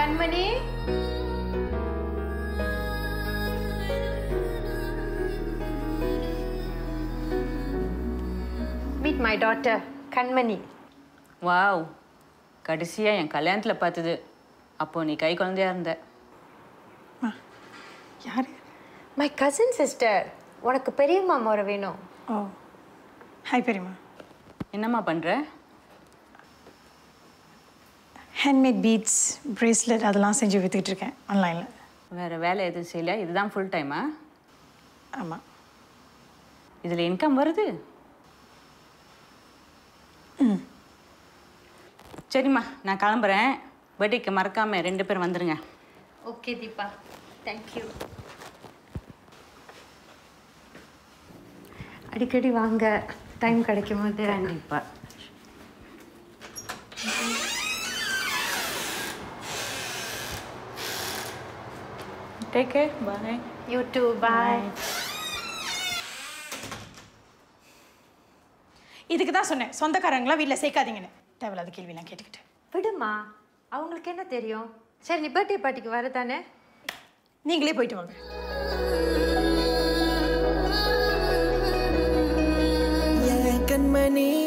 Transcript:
கண்மணி meet my daughter Kanmani wow கடைசியாக என் கல்யாணத்தில் பார்த்தது அப்போ நீ கை குழந்தையா இருந்த யார் மை கசின் சிஸ்டர் உனக்கு பெரியம்மா முறை வேணும் ஓ ஹாய் பெரியம்மா என்னம்மா பண்ணுற ஹேண்ட்மேட் பீட்ஸ் பிரேஸ்லெட் அதெல்லாம் செஞ்சு விற்றுக்கிட்டு இருக்கேன் ஆன்லைனில் வேறு வேலை எதுவும் செய்யல இதுதான் ஃபுல் டைமா ஆமாம் இதில் இன்கம் வருது சரிம்மா நான் கிளம்புறேன் பர்த்டேக்கு மறக்காமல் ரெண்டு பேரும் வந்துடுங்க ஓகே தீபா தேங்க்யூ அடிக்கடி வாங்க டைம் கிடைக்கும் போது கண்டிப்பாக take care bye you too bye இதுக்கு தான் சொன்னேன் சொந்தக்காரங்களாம் வீட்டில் சேர்க்காதீங்கன்னு தேவையில்லாத கேள்விலாம் கேட்டுக்கிட்டு விடுமா அவங்களுக்கு என்ன தெரியும் சரி நீ பர்த்டே பார்ட்டிக்கு வர தானே நீங்களே போயிட்டு வாங்க என் கண்மணி